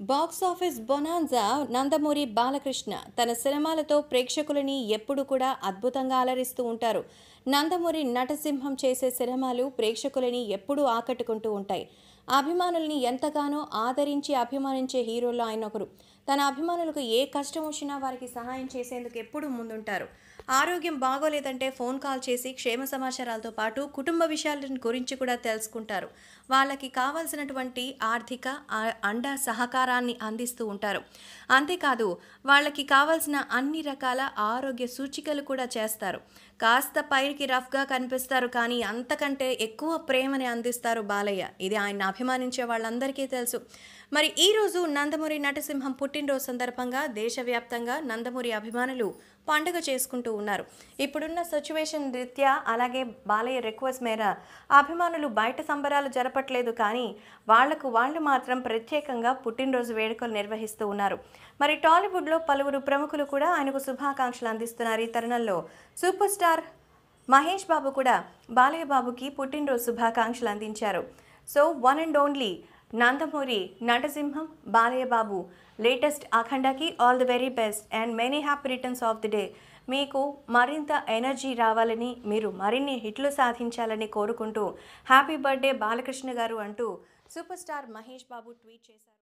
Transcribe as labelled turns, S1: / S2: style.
S1: box office bonanza Nandamuri Balakrishna తన సినిమాలతో ప్రేక్షకులని ఎప్పుడు కూడా అద్భుతంగా అలరిస్తూ ఉంటారు నందమూరి నటసింహం చేసే సినిమాలు ప్రేక్షకులని ఎప్పుడూ ఆకట్టుకుంటూ ఉంటాయి అభిమానుల్ని ఎంతగానో ఆదరించి అభిమానించే హీరోల్లో ఆయన ఒకరు తన అభిమానులకు ఏ కష్టం వచ్చినా వారికి సహాయం చేసేందుకు ఎప్పుడూ ముందుంటారు ఆరోగ్యం బాగోలేదంటే ఫోన్ కాల్ చేసి క్షేమ సమాచారాలతో పాటు కుటుంబ విషయాల గురించి కూడా తెలుసుకుంటారు వాళ్ళకి కావాల్సినటువంటి ఆర్థిక ఆ- అండ సహకారాన్ని అందిస్తూ ఉంటారు అంతేకాదు వాళ్ళకి కావాల్సిన అన్ని రకాల ఆరోగ్య సూచికలు కూడా చేస్తారు కాస్త పైకి రఫ్గా కనిపిస్తారు కానీ అంతకంటే ఎక్కువ ప్రేమని అందిస్తారు బాలయ్య ఇది ఆయన అభిమానించే వాళ్ళందరికీ తెలుసు మరి ఈ రోజు నందమూరి నటసింహం పుట్టినరోజు సందర్భంగా దేశవ్యాప్తంగా నందమూరి అభిమానులు పండుగ చేసుకుంటూ ఉన్నారు ఇప్పుడున్న సిచ్యువేషన్ రీత్యా అలాగే బాలయ్య రిక్వెస్ట్ మేర అభిమానులు బయట సంబరాలు జరపట్లేదు కానీ వాళ్లకు వాళ్ళు మాత్రం ప్రత్యేకంగా పుట్టినరోజు వేడుకలు నిర్వహిస్తూ ఉన్నారు మరి టాలీవుడ్లో పలువురు ప్రముఖులు కూడా ఆయనకు శుభాకాంక్షలు అందిస్తున్నారు ఈ తరుణంలో సూపర్ స్టార్ మహేష్ బాబు కూడా బాలయ్య బాబుకి పుట్టినరోజు శుభాకాంక్షలు అందించారు so one and only Nandamuri నటసింహం బాలయ్య బాబు లేటెస్ట్ అఖండకి all the very best and many happy returns of the day మీకు మరింత ఎనర్జీ రావాలని మీరు మరిన్ని హిట్లు సాధించాలని కోరుకుంటూ హ్యాపీ బర్త్డే బాలకృష్ణ గారు అంటూ super star Mahesh Babu tweet చేశారు